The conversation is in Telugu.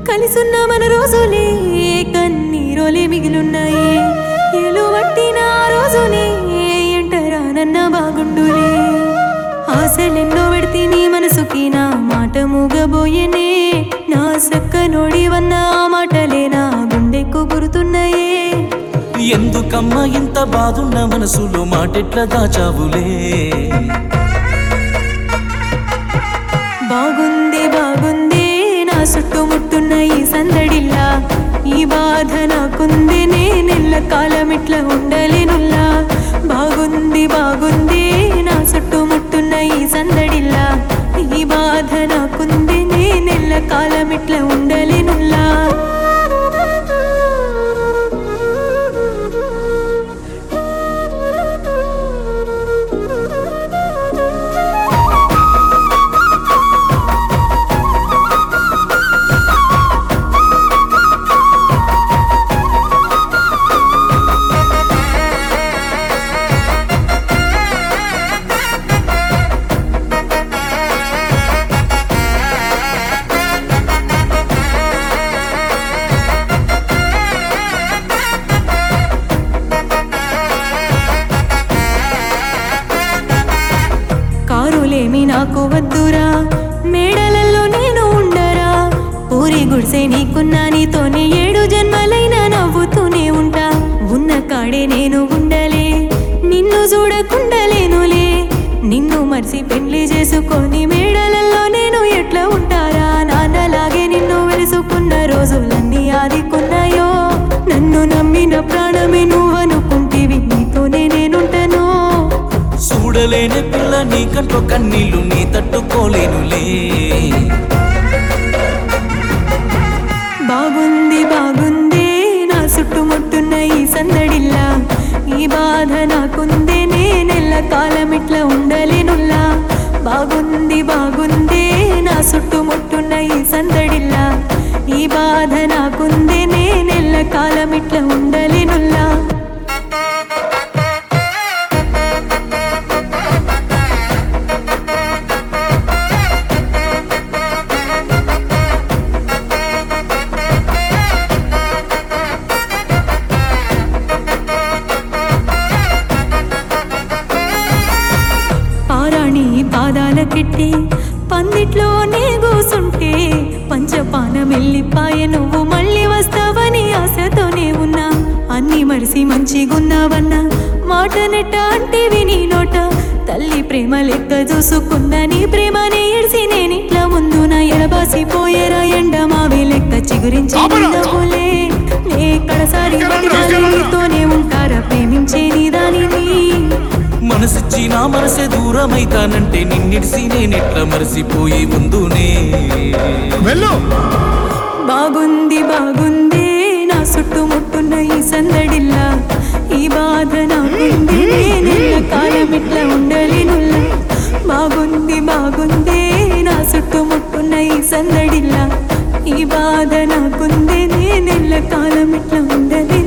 కలిసున్న మన రోజులే కన్నీరోలే మిగిలున్నాయి ఏలు పట్టిన ఆ రోజునే ఎంటరానన్న బాగుండులే ఆశలెన్నో పెడితే నీ మనసుకి నా మాట మూగబోయేనే నా సక్క నోడివన్న ఆ మాటలే నా గుండెకు గురుతున్నాయే ఎందుకమ్మా ఇంత బాధున్న మనసులో మాటెట్లా దాచావులే బాగుంది బాగుంది నా చుట్టుముట్టున్న ఈ సందడిల్లా ఈ బాధ నాకుంది నేనెల్ల కాలం ఇట్లా ఉండలేనుల్లా బాగుంది బాగుంది నా చుట్టుముట్టున్న ఈ సందడిల్లా ఈ బాధ నాకుంది నేనెల్ల కాలం ఇట్లా ఉండలేనుల్లా కారులేమి నాకు వద్దురా మేడలలో నేను ఉండరా ఊరి గుడిసే నీకున్నా నీతోనే ఏడు జన్మలైన నవ్వుతూనే ఉంటా ఉన్న కాడే నేను ఉండలే నిన్ను చూడకుండలేనులే నిన్ను మర్చి పెళ్లి చేసుకొని మేడలలో నేను ఎట్లా ఉంటారా నాన్నలాగే నిన్ను వెలుసుకున్న రోజులన్నీ ఆదికున్నాయో నన్ను నమ్మిన ప్రాణమే నువ్వనుకుంటివి నీతోనే నేనుంటాను చూడలేని పిల్ల నీ కంట్లో కన్నీళ్లు నీ తట్టుకోలేనులే బాగుంది బాగుంది నా చుట్టుముట్టున్న ఈ సందడిల్లా ఈ బాధ నాకుంది నేనెల్ల కాలం ఇట్లా ఉండలేనుల్లా బాగుంది బాగుంది నా చుట్టుముట్టున్న ఈ సందడిల్లా ఈ బాధ నాకుంది నేనెల్ల కాలం ఇట్లా ఉండలేనుల్లా పారాణి పాదాల కిట్టి పందిట్లోనే కూసుంటే పంచపానం వెళ్ళిపాయ నువ్వు మళ్ళీ వస్తావని ఆశతోనే ఉన్నా అన్ని మరిసి మంచిగున్నావన్నా మాట నెట్ట అంటే విని నోట తల్లి ప్రేమ లెక్క చూసుకున్న నీ ప్రేమని ఎడిసి నేనిట్లా ముందు నా ఎడబాసి పోయేరా ఎండ మావి లెక్క చిగురించి నవ్వులే నే కడసారి నీతోనే ఉంటారా ప్రేమించే నీ దానిని మనసిచ్చి నా మనసే దూరమైతానంటే నిన్నిడిసి నేనెట్లా మరసిపోయి ముందునే వెళ్ళు బాగుంది బాగుంది నా చుట్టుముట్టున్న ఈ సందడిల్లా ఈ బాధ నాకుంది నేనెల్ల కాలం ఇట్లా ఉండలేనుల్లా బాగుంది బాగుంది నా చుట్టుముట్టున్న ఈ సందడిల్లా ఈ బాధ నాకుంది నేనెల్ల కాలం ఇట్లా ఉండలేనుల్లా